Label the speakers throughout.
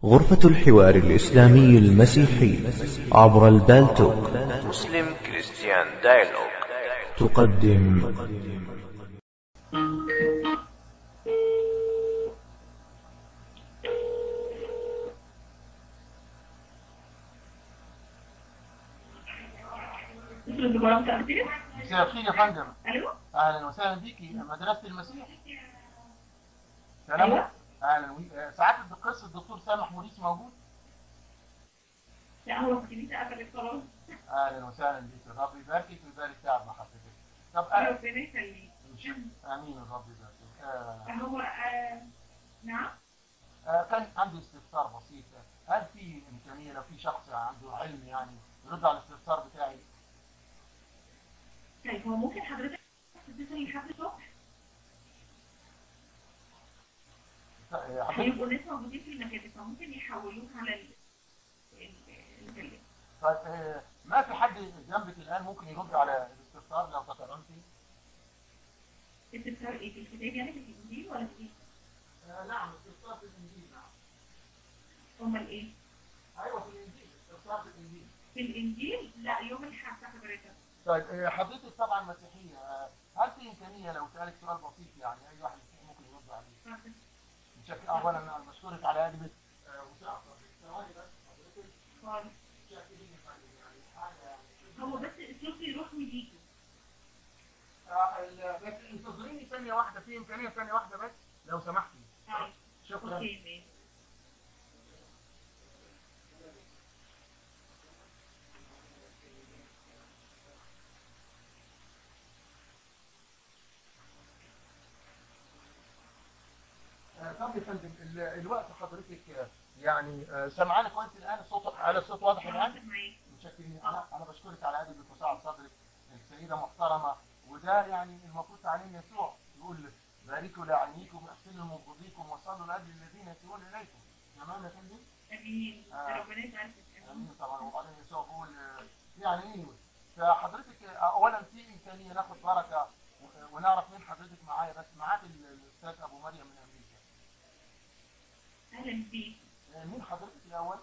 Speaker 1: غرفة الحوار الإسلامي المسيحي عبر البالتوك
Speaker 2: مسلم كريستيان دايلوج
Speaker 1: تقدم
Speaker 3: الدكتوراه بتاعتي
Speaker 4: مساء الخير يا فندم
Speaker 3: الو
Speaker 4: اهلا وسهلا بيكي مدرسه المسيح سلام
Speaker 3: أيوة.
Speaker 4: اهلا وي- آه، سعاده القس الدكتور سامح موريس موجود
Speaker 3: لا هو في كنيسه قفلت خلاص
Speaker 4: اهلا وسهلا بيك الرب يباركك ويبارك تعب محبتك طب آه،
Speaker 3: ربنا يخليك
Speaker 4: امين الرب يباركك آه،
Speaker 3: هو آه، نعم
Speaker 4: آه، كان عندي استفسار بسيط هل في امكانيه لو في شخص عنده علم يعني يرد على الاستفسار بتاعي
Speaker 3: طيب هو ممكن حضرتك تتصل لحد الصبح
Speaker 4: آه، حضرتك
Speaker 3: هيبقوا ناس موجودين في المكاتب فممكن يحولوك على ال ال- ال-
Speaker 4: طيب آه، ما في حد جنبك الان ممكن يرد على الاستفسار لو تكرمتي
Speaker 3: استفسار ايه في الكتاب يعني في الانجيل ولا في ايه؟
Speaker 4: آه، نعم استفسار في الانجيل نعم
Speaker 3: امال ايه؟
Speaker 4: ايوه في الانجيل استفسار في الانجيل
Speaker 3: في الانجيل لا يوم الاحد حضرتك
Speaker 4: طيب آه، حضرتك طبعا مسيحيه آه، هل في امكانيه لو سالك سؤال بسيط يعني اي واحد مسيحي ممكن يرد عليه
Speaker 3: اتفضل.
Speaker 4: بشكل اولا انا بشكرك على هذه آه، مساعدة ثواني بس حضرتك
Speaker 3: خالص.
Speaker 4: شاكرين يا فندم يعني حاجه يعني
Speaker 3: هو بس الصوت يروح ويجي
Speaker 4: آه، ال- بس انتظريني ثانيه واحده في امكانيه ثانيه واحده بس لو سمحتي
Speaker 3: طيب
Speaker 4: شكرا
Speaker 3: اوكي ماشي
Speaker 4: آه، طب يا فندم ال- الوقت حضرتك آه، يعني آه، سمعاني كويس الان الصوت على الصوت واضح الان
Speaker 3: حاضر معاك
Speaker 4: متشكرين انا انا بشكرك على هذه المساعدة صدرك السيده محترمه وده يعني المفروض تعليم يسوع يقول باركوا لعينيكم واحسنوا لمبغضيكم وصلوا لاجل الذين يسيئون اليكم تمام يا فندم؟
Speaker 3: امين
Speaker 4: آه.
Speaker 3: ربنا يبارك
Speaker 4: امين طبعا وبعدين يسوع بيقول آه، يعني ايه فحضرتك آه، اولا في امكانيه ناخد بركه و- ونعرف مين حضرتك معايا بس معاك ال- الاستاذ ابو مريم من امريكا
Speaker 3: اهلا بيك
Speaker 4: آه، مين حضرتك الاول؟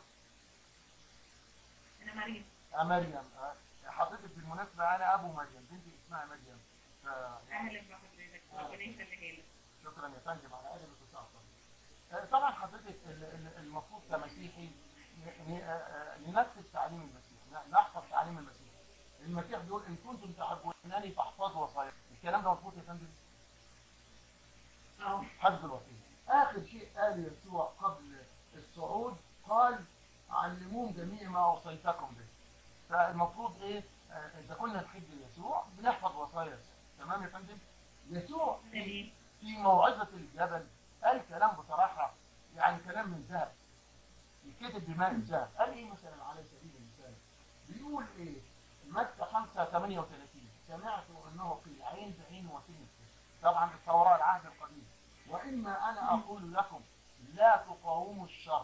Speaker 3: انا مريم
Speaker 4: آه، مريم آه، حضرتك بالمناسبه انا ابو مريم بنتي اسمها مريم ف-
Speaker 3: اهلا بحضرتك ربنا يخليها لك
Speaker 4: شكرا يا فندم على هذه المساعدة آه، طبعا حضرتك ال- ال- المفروض كمسيحي ن- ن- آه، ننفذ تعليم المسيح ن- نحفظ تعليم المسيح المسيح بيقول ان كنتم تحبونني فاحفظوا وصاياي الكلام ده مظبوط يا فندم
Speaker 3: اه
Speaker 4: حفظ الوصيه اخر شيء قال يسوع قبل الصعود قال علموهم جميع ما اوصيتكم به فالمفروض ايه آه، اذا كنا نحب يسوع بنحفظ وصايا يسوع تمام يا فندم يسوع
Speaker 3: امين
Speaker 4: في موعظة الجبل قال كلام بصراحة يعني كلام من ذهب يتكتب بماء الذهب قال ايه مثلا على سبيل المثال بيقول ايه متى 5 38 سمعت انه قيل عين بعين وسن طبعا التوراة العهد القديم واما انا اقول لكم لا تقاوموا الشر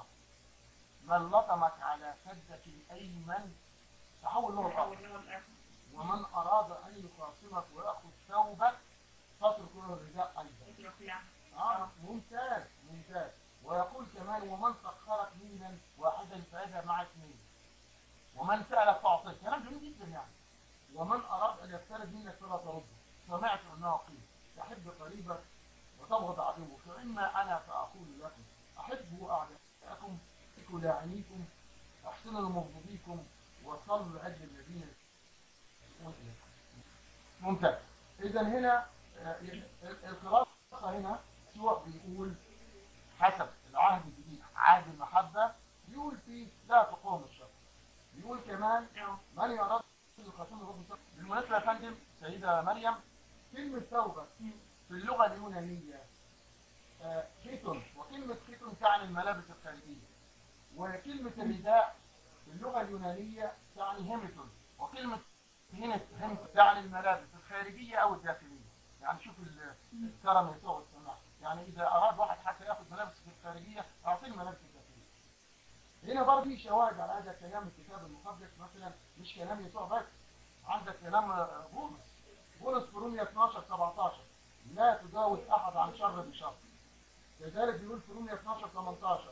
Speaker 4: من لطمك على خدك الايمن تحول له الارض
Speaker 3: حول له الأرض.
Speaker 4: ومن اراد ان يخاصمك وياخذ ثوبك فاترك له الرداء ايضا
Speaker 3: اترك له
Speaker 4: اه ممتاز ممتاز ويقول كمان ومن سخرك منا واحدا فاذهب مع اثنين ومن سالك فاعطيه كلام جميل جدا يعني ومن اراد ان يقترب منك فلا ترده سمعت انه قيل تحب قريبك وتبغض عدوك فاما انا فاقول لكم احبوا اعداءكم اتقوا لاعنيكم احسنوا لمبغضيكم وصلوا لاجل الذين يسيئون اليكم ممتاز اذا هنا آه، ال- الخلاصه هنا يسوع بيقول حسب العهد الجديد عهد المحبه بيقول فيه لا تقوم الشر بيقول كمان
Speaker 3: اه
Speaker 4: من يراد يخاصم الروح الشر بالمناسبه يا فندم سيده مريم كلمه توبه
Speaker 3: مم.
Speaker 4: في اللغه اليونانيه آه، خيتون وكلمه خيتون تعني الملابس الخارجيه وكلمه الرداء في اللغه اليونانيه تعني هيمتون وكلمه هنا هم تعني الملابس الخارجيه او الداخليه يعني شوف ال- الكرم يسوع والسماح يعني اذا اراد واحد حتى ياخذ ملابس الخارجيه اعطيه الملابس الداخليه هنا برضه في شواهد على هذا الكلام الكتاب المقدس مثلا مش كلام يسوع بس عندك كلام آه، بولس بولس في رومية 12 17 لا تجاوز احد عن شر بشر لذلك بيقول في رومية 12 18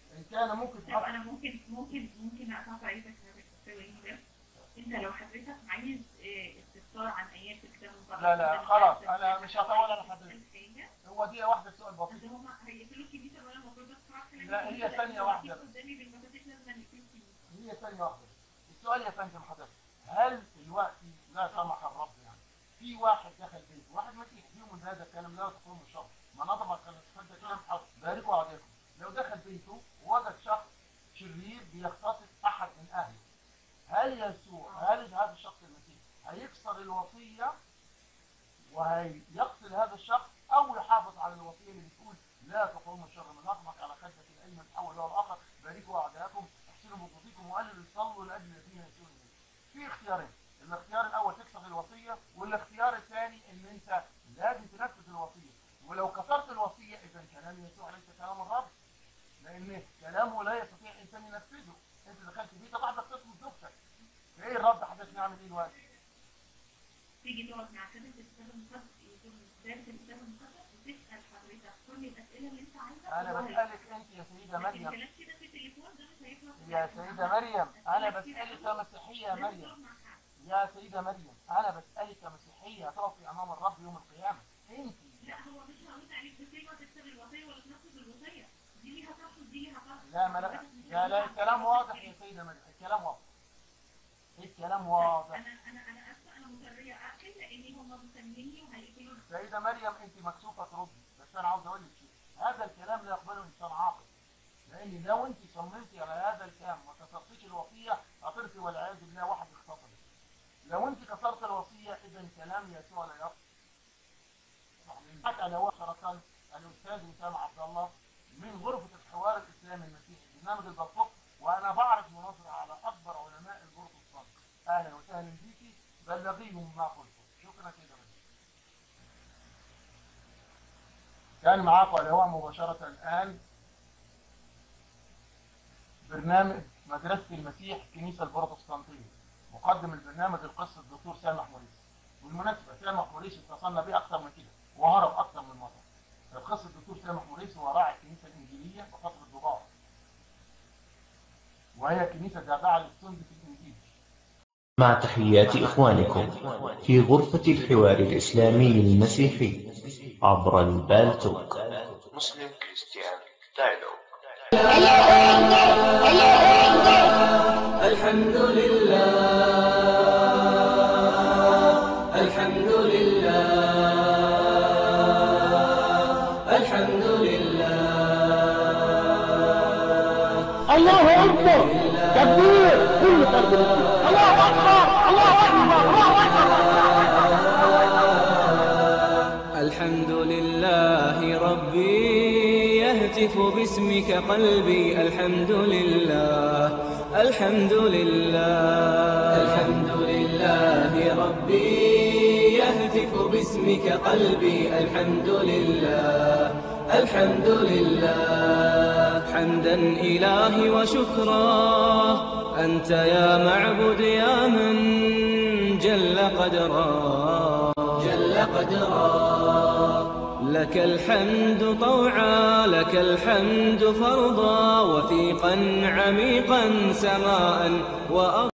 Speaker 4: ان كان ممكن
Speaker 3: طب
Speaker 4: تحط
Speaker 3: انا ممكن ممكن ممكن اقطع عيدك ثواني ده انت لو حضرتك عايز آه، استفسار عن ايات الكتاب المقدس
Speaker 4: لا، لا،
Speaker 3: بدل ما
Speaker 4: خلاص،
Speaker 3: أنت
Speaker 4: أنا مش هطول على حضرتك.
Speaker 3: الحاجة،
Speaker 4: هو دي واحده سؤال
Speaker 3: أصل
Speaker 4: بسيط
Speaker 3: هما هيقفلوا الكنيسه وانا المفروض اسمع كلام
Speaker 4: لا، هي
Speaker 3: الكنيسة،
Speaker 4: ثانية
Speaker 3: لأن
Speaker 4: واحدة.
Speaker 3: لو قدامي بالمفاتيح لازم يقفلوا الكنيسه
Speaker 4: هي ثانيه واحده السؤال يا فندم حضرتك هل دلوقتي لا سمح الرب يعني في واحد دخل بيت واحد مسيح فيهم من هذا الكلام لا تقوم الشر ما نظم كان ده كلام حق باركوا عليكم لو دخل بيته ووجد شخص شرير بيغتصب احد من اهله هل يسوع هل هذا الشخص المسيح هيكسر الوصيه وهيقتل هذا الشخص او يحافظ على الوصيه اللي بتقول لا تقوم الشر من نظمك على خدك الايمن او له الاخر باركوا اعداءكم احسنوا بوقوفكم وقللوا صلوا لاجل الذين يسوون اليه. في اختيارين الاختيار الاول تكسر الوصيه والاختيار الثاني ان انت لازم تنفذ الوصيه ولو كسرت الوصيه اذا كلام يسوع ليس كلام الرب لان كلامه لا يستطيع انسان ينفذه انت دخلت بيتك واحده تقسم زوجتك فايه الرب حضرتك نعمل ايه دلوقتي؟
Speaker 3: تيجي تقعد مع كاتب الكتاب المقدس يكون دارس الكتاب المقدس وتسال حضرتك كل الاسئله اللي انت عايزها
Speaker 4: انا
Speaker 3: وهو
Speaker 4: بسالك انت يا سيده
Speaker 3: لكن
Speaker 4: مريم
Speaker 3: كلام كده في التليفون ده مش هيخلص
Speaker 4: يا سيده مريم انا بسالك كمسيحيه يا مريم يا سيده مريم انا بسالك كمسيحيه هتقفي امام الرب يوم القيامه انت
Speaker 3: لا هو مش هرد عليك بكلمه تكتب الوصيه ولا تنفذ الوصيه دي ليها تنفذ دي ليها تنفذ
Speaker 4: لا ما لا يا لا الكلام واضح يا سيده مريم الكلام واضح الكلام واضح
Speaker 3: انا انا انا اسفه انا مضطريه اقفل لان هم مسميني وهيقفلوا
Speaker 4: سيدة مريم انت مكسوفة تردي بس انا عاوز اقول لك شيء هذا الكلام لا يقبله انسان عاقل لان لو انت صممتي على هذا الكلام وما كسرتيش الوصية هترثي والعياذ بالله واحد اغتصب لو انت كسرت الوصية اذا كلام يسوع لا يقبل حتى لو شركا الاستاذ وسام عبد الله من غرفة الحوار الاسلامي المسيحي برنامج البلطوق وانا بعرف مناظرة على اكبر علماء الغرفة الصامتة اهلا وسهلا بيكي بلغيهم ما قلته شكرا سيدة مريم كان معاكم على الهواء مباشرة الآن برنامج مدرسة المسيح الكنيسة البروتستانتية مقدم البرنامج القس الدكتور سامح موريس بالمناسبة سامح موريس اتصلنا بيه أكثر من كده وهرب أكثر من مرة القس الدكتور سامح موريس هو راعي الكنيسة الإنجيلية بفترة ضباط وهي كنيسة تابعة للسندس الإنجيلي
Speaker 1: مع تحيات إخوانكم في غرفة الحوار الإسلامي المسيحي عبر البالتوك
Speaker 2: Muslim Christian Dialogue
Speaker 5: الحمد لله الحمد لله الحمد لله
Speaker 6: الله اكبر تكبير كل تكبير الله اكبر الله اكبر الله اكبر
Speaker 5: الحمد لله ربي يهتف باسمك قلبي الحمد لله الحمد لله الحمد لله ربي يهتف باسمك قلبي الحمد لله الحمد لله حمدا إلهي وشكرا أنت يا معبد يا من جل قدرا جل قدرا لك الحمد طوعا لك الحمد فرضا وثيقا عميقا سماء وأرضا